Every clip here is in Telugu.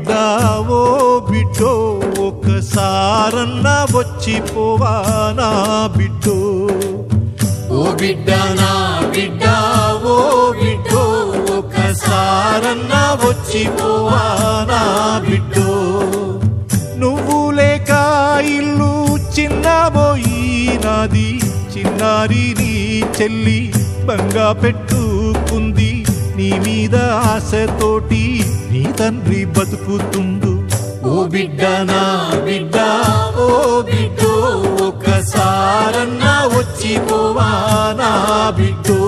బిడ్డ ఓ బిడ్డో ఒకసారన్నా వచ్చిపోవా నా బిడ్డో ఓ బిడ్డ నా బిడ్డ ఓ బిడ్డో ఒకసారన్నా వచ్చిపోవా నా బిడ్డో నువ్వు లేక ఇల్లు చిన్నబోయినాది చిన్నారి నీ చెల్లి బంగా పెట్టుకుంది నీ మీద ఆశతోటి నీ తండ్రి బతుకుతుండు ఓ బిడ్డ నా బిడ్డ ఓ బిడ్డో ఒకసారన్నా వచ్చిపోవా నా బిడ్డో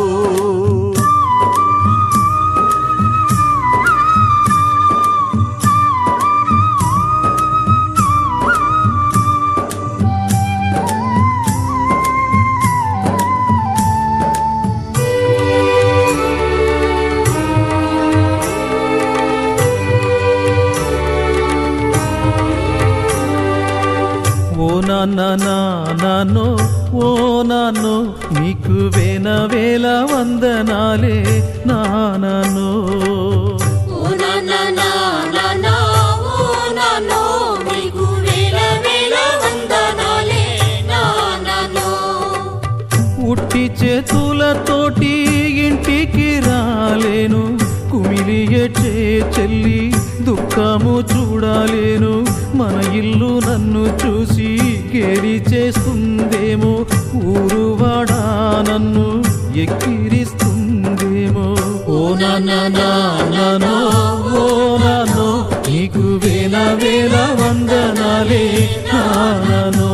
ఓ నాన్న నాన్నో ఓ నాన్నో నీకు వేల వేల వందనాలే నాన్నో ఓ నాన్న నాన్న ఓ నాన్నో నీకు వేల వేల వందనాలే నాన్నో ఉట్టి చేతులతోటి ఇంటికి రాలేను కుమిలి ఎట్టే చెల్లి దుఃఖము చూడాలేను మన ఇల్లు నన్ను చూసి గేలి చేస్తుందేమో ఊరువాడా నన్ను ఎక్కిరిస్తుందేమో ఓ నాన్న నాన్నో ఓ నాన్నో నీకు వేల వేల వందనాలే నాన్నో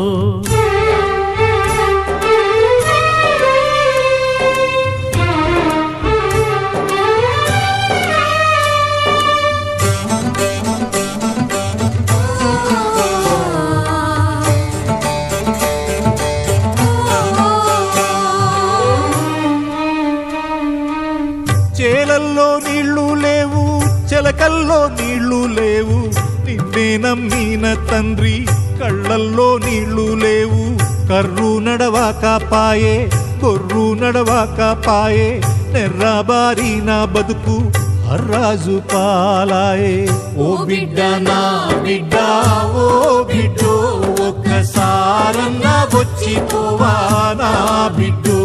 చేలల్లో నీళ్లు లేవు చెలకల్లో నీళ్లు లేవు నిన్నే నమ్మిన తండ్రి కళ్ళల్లో నీళ్లు లేవు కర్రు నడవాక పాయే కొర్రు నడవాక పాయే నెర్రాబారిన బతుకు హర్రాజు పాలాయే ఓ బిడ్డ నా బిడ్డ ఓ బిడ్డో ఒక్కసారన్నా వచ్చిపోవా నా బిడ్డో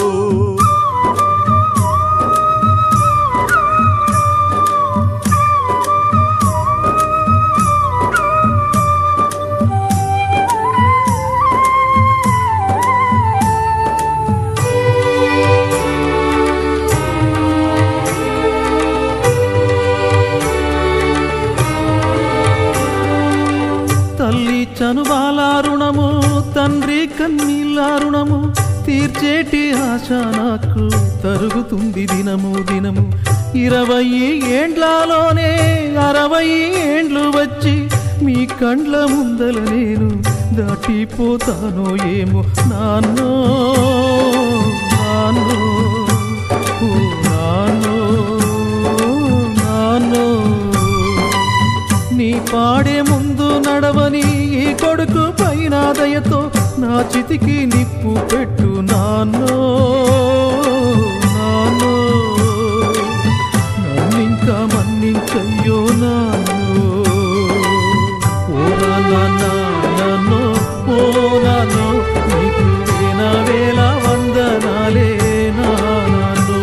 తల్లి చనుబాల రుణము తండ్రి కన్నీళ్ళ రుణము తీర్చేటి ఆశ నాకు తరుగుతుంది దినము దినము ఇరవై ఏండ్లలోనే అరవై ఏండ్లు వచ్చి మీ కండ్ల ముందల నేను దాటిపోతానో ఏమో నాన్నో నాన్నో ఓ నాన్నో నాన్నో నీ పాడే ముందు నడవని ఈ కొడుకు పైన దయతో నా చితికి నిప్పు పెట్టు నాన్నో నాన్నో నన్నింకా మన్నించయ్యో నాన్నో ఓ నాన్న నాన్నో ఓ నాన్నో నీకు వేల వేల వందనాలే నాన్నో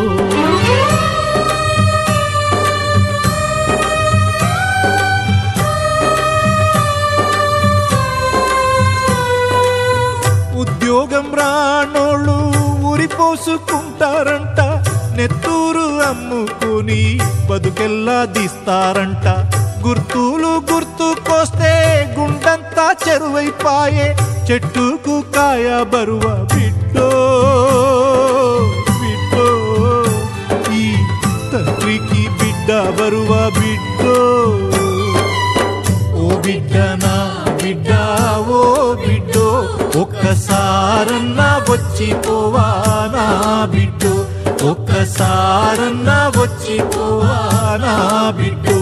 ఉద్యోగం రానోళ్ళు ఊరిపోసుకుంటారంట నెత్తూరు అమ్ముకుని బతుకెల్లా తీస్తారంట గుర్తులు గుర్తుకొస్తే గుండంతా చెరువైపాయే చెట్టుకు కాయ బరువ బిడ్డో బిడ్డో ఈ తండ్రికి బిడ్డ బరువ బిడ్డో ఓ బిడ్డ నా బిడ్డ ఓ బిడ్డో ఒక్కసారన్నా వచ్చిపోవా నా బిడ్డో ఒక్కసారన్నా వచ్చిపోవా నా బిడ్డో